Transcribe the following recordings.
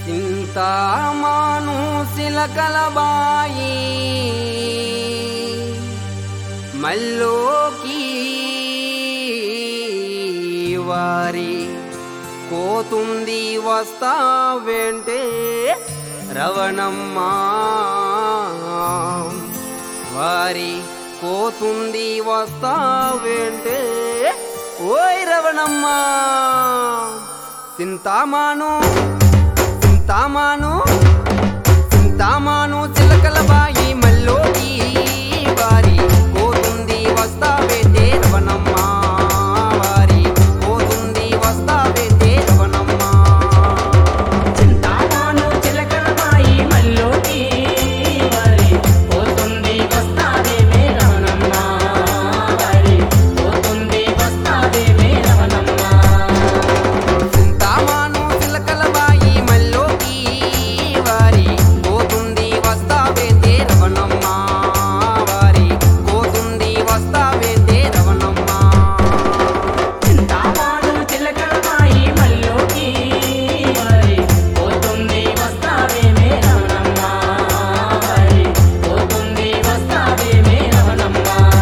చింతామాను సిలకలబాయి మల్లోకి వారి కోతుంది వస్తావేంటే రవణమ్మా వారి కోతుంది వస్తావేంటే ఓయ్ రవణమ్మా చింతామాను చింతామాను చింతామాను చిలకల బాయి మల్లోకి వారి కోతుంది వస్తావేంటే రవణమ్మా వారి కోతుంది వస్తావేంటే రవణమ్మా చింతామాను చిలకలబాయి మల్లోకి వారి పోతుంది వస్తాదే మే రవణమ్మ వారి పోతుంది వస్తాదే మే రవణమ్మ చింతామాను చిలకల బాయి మల్లోకి వారి కోతుంది వస్తావేంటే రవణమ్మా వారి కోతుంది వస్తావేంటే రవణమ్మా చింతామాను చిలకలబాయి మల్లోకి వారి పోతుంది వస్తాదే మే రవణమ్మ వారి పోతుంది వస్తాదే మే రవణమ్మ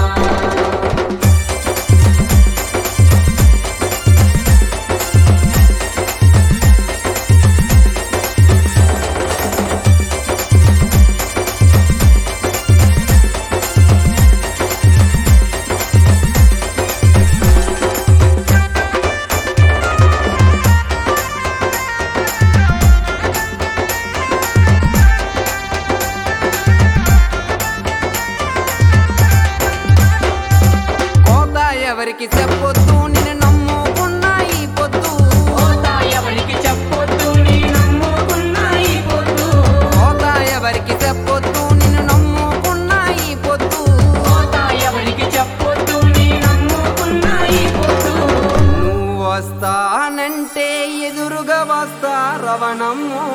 కోత ఎవరికి చెప్పొద్దు నిన్ను నమ్ముకున్న ఈ పొద్దు పోతా ఎవరికి చెప్పొద్దు నీ నమ్ముకున్న ఈ పొద్దు కోత ఎవరికి చెప్పొద్దు నిన్ను నమ్ముకున్న ఈ పొద్దు పోతా ఎవరికి చెప్పొద్దు నీ నమ్ముకున్న ఈ పొద్దు నువ్వు వస్తానంటే ఎదురుగా వస్తా రవణమ్ము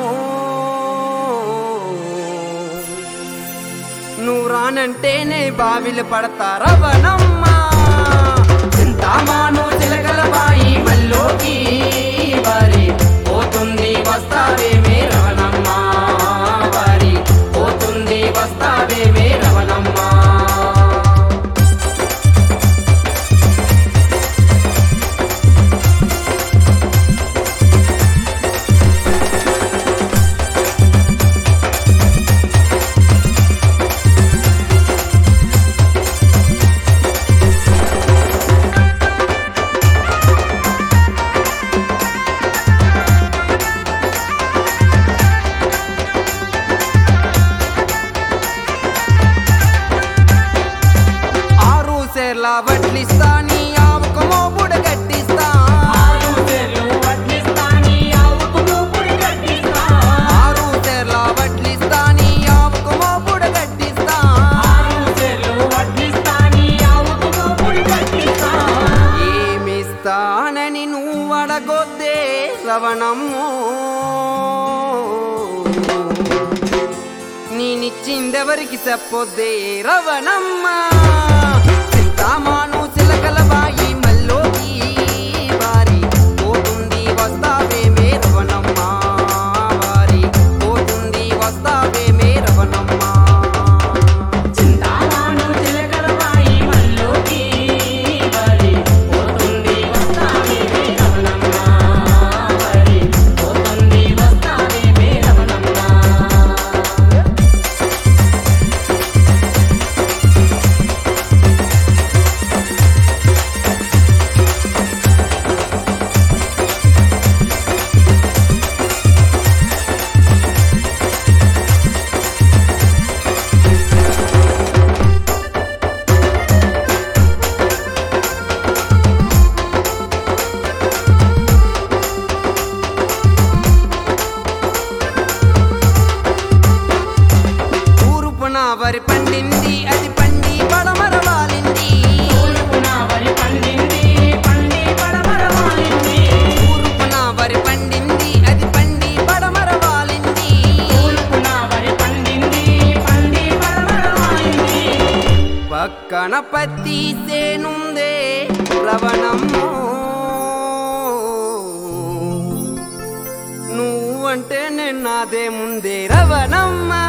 నువ్వు రానంటేనే బావిలు పడతా రవణమ్మ చింతామాను చిలకల బాయి మల్లోకి వారి పోతుంది వస్తావే మే రవణమ్మ వారి పోతుంది వస్తావే మే రవణమ్మ ఆరు సేర్ల వడ్లిస్తా నీ ఆవుకమో బుడగట్టిస్తా ఆరు చెర్లు వడ్లిస్తా నీ ఆవుకు మూపుడు కట్టిస్తా ఆరు సేర్ల వడ్లిస్తా నీ ఆవుకమో బుడగట్టిస్తా ఆరు చెర్లు వడ్లిస్తా నీ ఆవుకు మూపుడు కట్టిస్తా ఏమిస్తానని నువ్వు అడగొద్దే రవణమ్ము నేనిచ్చిందెవరికి చెప్పొద్దే రవణమ్మ చింతామాను చిలకల బాయి మల్లోకి వారి పోతుంది వస్తావే మే రవణమ్మ వారి పోతుంది వస్తావే మే రవణమ్మ చింతామాను చిలకల బాయి మల్లోకి వారి పోతుంది వస్తావే మే రవణమ్మ వారి పోతుంది వస్తావే మే రవణమ్మ తూర్పున వరి పండింది అది పండి పడమర వాలింది తూర్పున వరి పండింది పండి పడమర వాలింది తూర్పున వరి పండింది అది పండి పడమర వాలింది తూర్పున వరి పండింది పండి పడమర వాలింది పక్కన పత్తి సేనుందే రవణమ్ము నువ్వంటే నే చిన్నదే ముందే రవణమ్మ